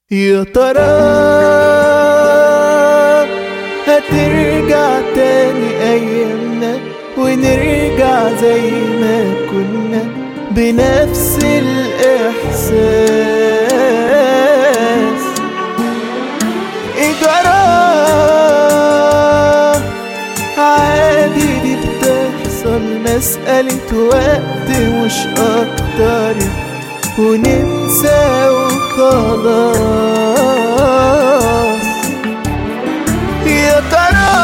يا ترى هترجع تاني أيامنا ونرجع زي ما كنا بنفس الإحساس إجرى عادي دي بتحصل مسألة وقت مش أكتر وننسى وخلاص يا ترى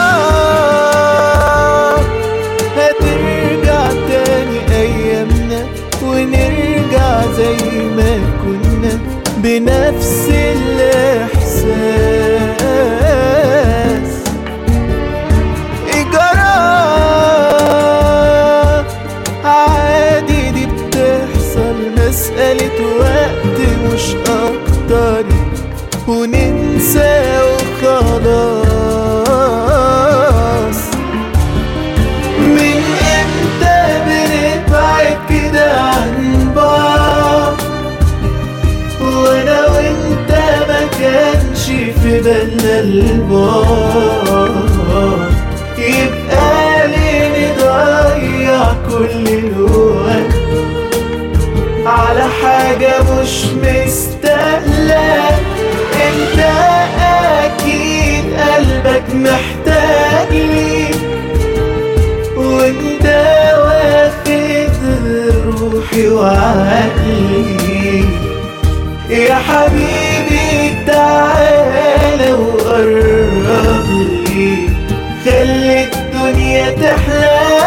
هترجع تاني أيامنا ونرجع زي ما كنا بنفس الإحساس إجرى عادي دي بتحصل مسألة وقت مش أكتر وننسى وخلاص من امتى بنبعد كده عن بعض وانا وانت ما كانش في بالنا البعد يبقى ليه نضيع كل الوقت على حاجة مش مستاهلة انت اكيد قلبك محتاج لي وانت واخد روحي وعقلي يا حبيبي تعالى وقرب لي خلي الدنيا تحلى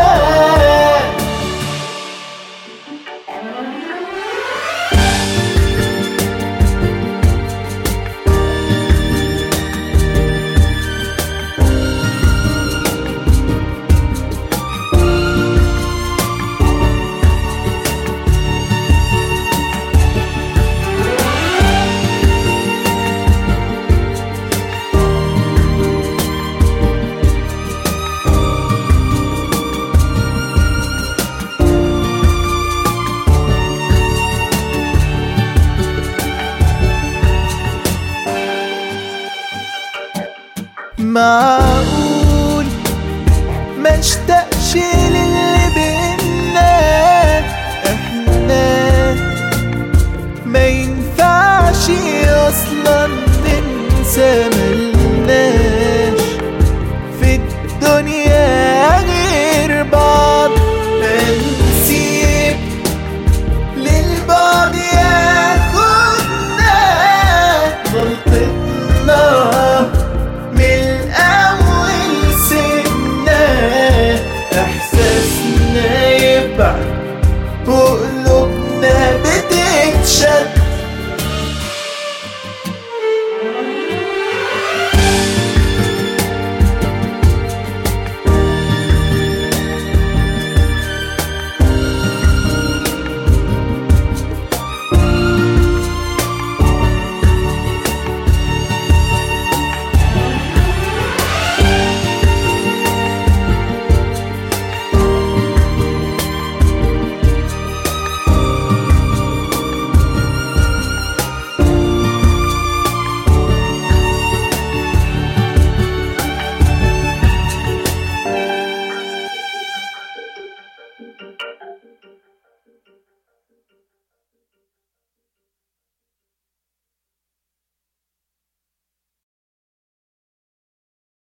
معقول ما اشتقش للي بينا احنا ما ينفعش اصلا ننسى ملناش في الدنيا غير بعض ما نسيب للبعض ياخدنا غلطتنا من الأول سنة إحساسنا يبعد وقلوبنا بتتشد